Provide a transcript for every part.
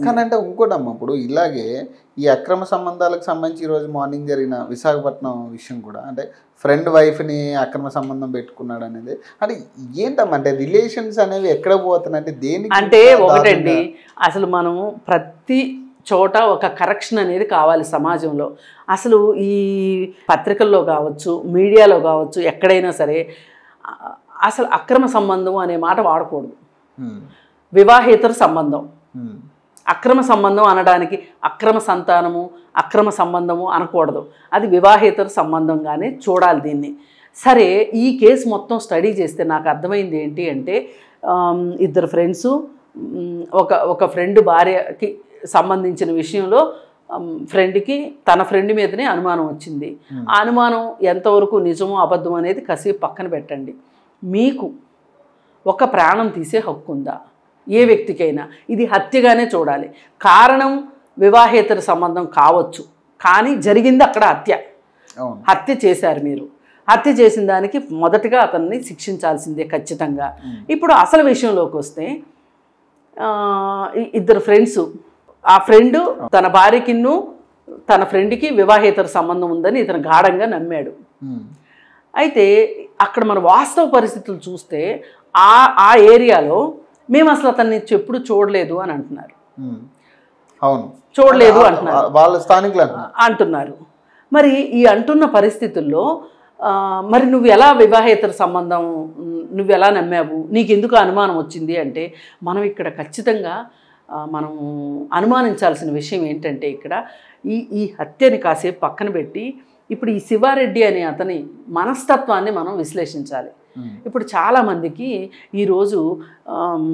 కానీ అంటే ఇంకోటి అమ్మ ఇప్పుడు ఇలాగే ఈ అక్రమ సంబంధాలకు సంబంధించి ఈరోజు మార్నింగ్ జరిగిన విశాఖపట్నం విషయం కూడా అంటే ఫ్రెండ్ వైఫ్ని అక్రమ సంబంధం పెట్టుకున్నాడు అనేది అంటే ఏంటమ్మా అంటే రిలేషన్స్ అనేవి ఎక్కడ పోతున్నాయి అంటే దేనికి అంటే ఇంత ఒకటండి దారుణంగా? అసలు మనము ప్రతి చోట ఒక కరెక్షన్ అనేది కావాలి సమాజంలో అసలు ఈ పత్రికల్లో కావచ్చు మీడియాలో కావచ్చు ఎక్కడైనా సరే ఆ, అసలు అక్రమ సంబంధం అనే మాట వాడకూడదు ఉమ్, వివాహేతర సంబంధం ఉమ్, అక్రమ సంబంధం అనడానికి అక్రమ సంతానము అక్రమ సంబంధము అనకూడదు అది వివాహేతర సంబంధంగానే చూడాలి దీన్ని సరే ఈ కేసు మొత్తం స్టడీ చేస్తే నాకు అర్థమైంది ఏంటి అంటే ఆమ్, ఇద్దరు ఫ్రెండ్స్ ఒక ఒక ఫ్రెండ్ భార్యకి సంబంధించిన విషయంలో ఫ్రెండ్కి తన ఫ్రెండ్ మీదనే అనుమానం వచ్చింది ఆ అనుమానం ఎంతవరకు నిజమో అబద్ధం అనేది కాసేపు పక్కన పెట్టండి మీకు ఒక ప్రాణం తీసే హక్కు ఉందా ఏ వ్యక్తికైనా ఇది హత్యగానే చూడాలి కారణం వివాహేతర సంబంధం కావచ్చు కానీ జరిగింది అక్కడ హత్య అవును హత్య చేశారు మీరు హత్య చేసిన దానికి మొదటగా అతన్ని శిక్షించాల్సిందే ఖచ్చితంగా ఇప్పుడు అసలు విషయంలోకి వస్తే ఆ, ఈ- ఇద్దరు ఫ్రెండ్స్ ఆ ఫ్రెండ్ తన భార్యకిన్ను తన ఫ్రెండ్కి వివాహేతర సంబంధం ఉందని ఇతను గాఢంగా నమ్మాడు ఉమ్, అయితే అక్కడ మన వాస్తవ పరిస్థితులు చూస్తే ఆ ఆ ఏరియాలో మేము అసలు అతన్ని ఎప్పుడు చూడలేదు అని అంటున్నారు ఉమ్, అవును చూడలేదు వా- అంటున్నారు వాళ్ళ స్థానికులు అంటున్నారు అంటున్నారు మరి ఈ అంటున్న పరిస్థితుల్లో ఆ, మరి నువ్వు ఎలా వివాహేతర సంబంధం ఉమ్, నువ్వు ఎలా నమ్మావు నీకు ఎందుకు అనుమానం వచ్చింది అంటే మనం ఇక్కడ ఖచ్చితంగా ఆ, మనం అనుమానించాల్సిన విషయం ఏంటంటే ఇక్కడ ఈ ఈ హత్యని కాసేపు పక్కన పెట్టి ఇప్పుడు ఈ శివారెడ్డి అనే అతని మనస్తత్వాన్ని మనం విశ్లేషించాలి ఉమ్, ఇప్పుడు చాలామందికి ఈరోజు ఆమ్,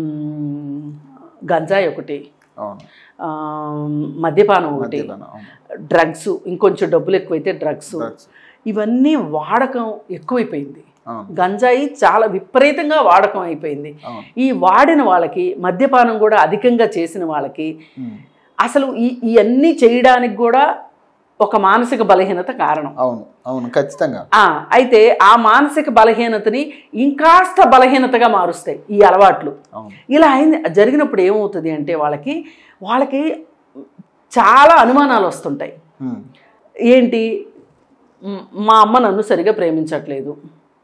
గంజాయి ఒకటి అవును ఆమ్, మద్యపానం ఒకటి మద్యపానం, అవును డ్రగ్స్ ఇంకొంచెం డబ్బులు ఎక్కువైతే డ్రగ్స్ Drugs. ఇవన్నీ వాడకం ఎక్కువైపోయింది అవును గంజాయి చాలా విపరీతంగా వాడకం అయిపోయింది అవును ఈ వాడిన వాళ్ళకి మద్యపానం కూడా అధికంగా చేసిన వాళ్ళకి ఉమ్, అసలు ఈ ఇవన్నీ చేయడానికి కూడా ఒక మానసిక బలహీనత కారణం అవును అవును ఖచ్చితంగా ఆ, అయితే ఆ మానసిక బలహీనతని ఇంకాస్త బలహీనతగా మారుస్తాయి ఈ అలవాట్లు అవును ఇలా అయింది జరిగినప్పుడు ఏమవుతుంది అంటే వాళ్ళకి వాళ్ళకి చాలా అనుమానాలు వస్తుంటాయి ఉమ్, ఏంటి మ్, మా అమ్మ నన్ను సరిగా ప్రేమించట్లేదు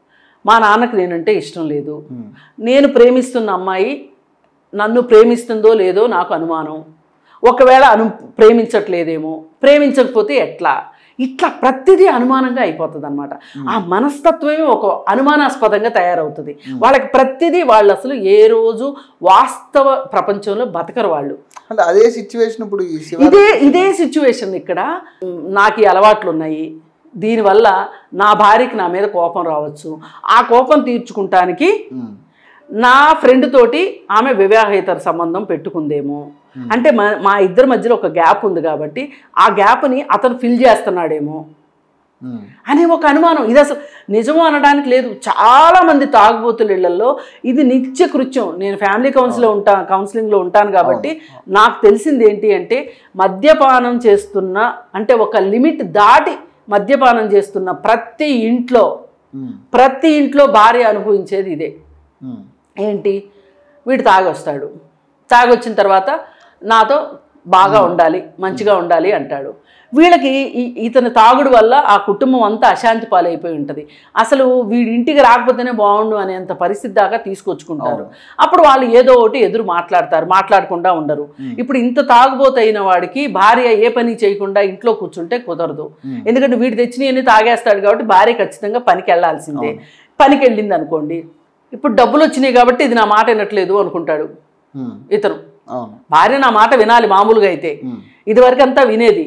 మా నాన్నకు నేనంటే ఇష్టం లేదు ఉమ్, నేను ప్రేమిస్తున్న అమ్మాయి నన్ను ప్రేమిస్తుందో లేదో నాకు అనుమానం ఒకవేళ అను ప్రేమించట్లేదేమో ప్రేమించకపోతే ఎట్లా ఇట్లా ప్రతిదీ అనుమానంగా అయిపోతుంది అనమాట ఆ మనస్తత్వమే ఒక అనుమానాస్పదంగా తయారవుతుంది వాళ్ళకి ప్రతిదీ వాళ్ళు అసలు ఏ రోజు వాస్తవ ప్రపంచంలో బతకరు వాళ్ళు అంటే అదే సిచ్యువేషన్ ఇప్పుడు ఈ శివ ఇదే ఇదే సిచ్యువేషన్ ఇక్కడ మ్, నాకు ఈ అలవాట్లు ఉన్నాయి దీనివల్ల నా భార్యకి నా మీద కోపం రావచ్చు ఆ కోపం తీర్చుకుంటానికి ఉమ్, నా ఫ్రెండ్ తోటి ఆమె వివాహేతర సంబంధం పెట్టుకుందేమో అంటే మా మా ఇద్దరి మధ్యలో ఒక గ్యాప్ ఉంది కాబట్టి ఆ గ్యాప్ని అతను ఫిల్ చేస్తున్నాడేమో ఉమ్, అనే ఒక అనుమానం ఇది అసలు నిజము అనడానికి లేదు చాలా మంది తాగుబోతుల ఇళ్లలో ఇది నిత్య కృత్యం నేను ఫ్యామిలీ కౌన్సిల్లో ఉంటా కౌన్సిలింగ్లో ఉంటాను కాబట్టి నాకు తెలిసింది ఏంటి అంటే మద్యపానం చేస్తున్న అంటే ఒక లిమిట్ దాటి మద్యపానం చేస్తున్న ప్రతి ఇంట్లో ఉమ్, ప్రతి ఇంట్లో భార్య అనుభవించేది ఇదే ఉమ్, ఏంటి వీడు తాగొస్తాడు తాగొచ్చిన తర్వాత నాతో బాగా ఉండాలి మంచిగా ఉండాలి అంటాడు వీళ్ళకి ఈ- ఇతని తాగుడు వల్ల ఆ కుటుంబం అంతా అశాంతి పాలైపోయి ఉంటుంది అసలు వీడి ఇంటికి రాకపోతేనే బాగుండు అనేంత పరిస్థితి దాకా తీసుకొచ్చుకుంటారు అప్పుడు వాళ్ళు ఏదో ఒకటి ఎదురు మాట్లాడతారు మాట్లాడకుండా ఉండరు ఇప్పుడు ఇంత తాగుబోతైన వాడికి భార్య ఏ పని చేయకుండా ఇంట్లో కూర్చుంటే కుదరదు ఎందుకంటే వీడు తెచ్చినవన్నీ తాగేస్తాడు కాబట్టి భార్య ఖచ్చితంగా పనికి వెళ్ళాల్సిందే పనికి వెళ్ళింది అనుకోండి ఇప్పుడు డబ్బులు వచ్చినాయి కాబట్టి ఇది నా మాట వినట్లేదు అనుకుంటాడు ఉమ్, ఇతను అవును భార్య నా మాట వినాలి మామూలుగా అయితే ఉమ్, ఇదివరకు అంతా వినేది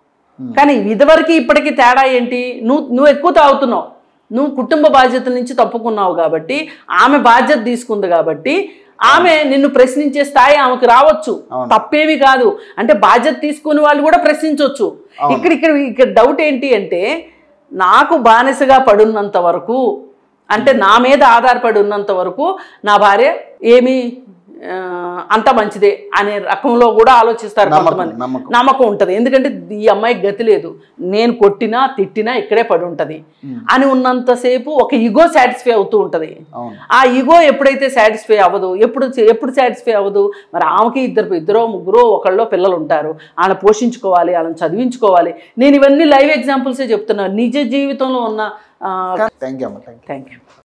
కానీ ఇదివరకు ఇప్పటికి తేడా ఏంటి నువ్వు నువ్వు ఎక్కువ తాగుతున్నావు నువ్వు కుటుంబ బాధ్యతల నుంచి తప్పుకున్నావు కాబట్టి ఆమె బాధ్యత తీసుకుంది కాబట్టి ఆమె నిన్ను ప్రశ్నించే స్థాయి ఆమెకు రావచ్చు తప్పేమి కాదు అంటే బాధ్యత తీసుకునే వాళ్ళు కూడా ప్రశ్నించవచ్చు ఇక్కడ ఇక్కడ ఇక్కడ డౌట్ ఏంటి అంటే నాకు బానిసగా పడున్నంత వరకు అంటే నా మీద ఆధారపడి ఉన్నంత వరకు నా భార్య ఏమీ ఆ, అంత మంచిదే అనే రకంలో కూడా ఆలోచిస్తారు నమ్మకం కొంతమంది నమ్మకం నమ్మకం ఉంటుంది ఎందుకంటే ఈ అమ్మాయికి గతి లేదు నేను కొట్టినా తిట్టినా ఇక్కడే పడి ఉంటుంది అని ఉన్నంతసేపు ఒక ఈగో సాటిస్ఫై అవుతూ ఉంటుంది అవును ఆ ఈగో ఎప్పుడైతే సాటిస్ఫై అవ్వదు ఎప్పుడు ఎప్పుడు సాటిస్ఫై అవ్వదు మరి ఆమెకి ఇద్దరు ఇద్దరో ముగ్గురో ఒకళ్ళో పిల్లలు ఉంటారు వాళ్ళని పోషించుకోవాలి వాళ్ళని చదివించుకోవాలి నేను ఇవన్నీ లైవ్ ఎగ్జాంపుల్సే చెప్తున్నాను నిజ జీవితంలో ఉన్న థ్యాంక్ యూ అమ్మ థ్యాంక్ యూ థ్యాంక్ యూ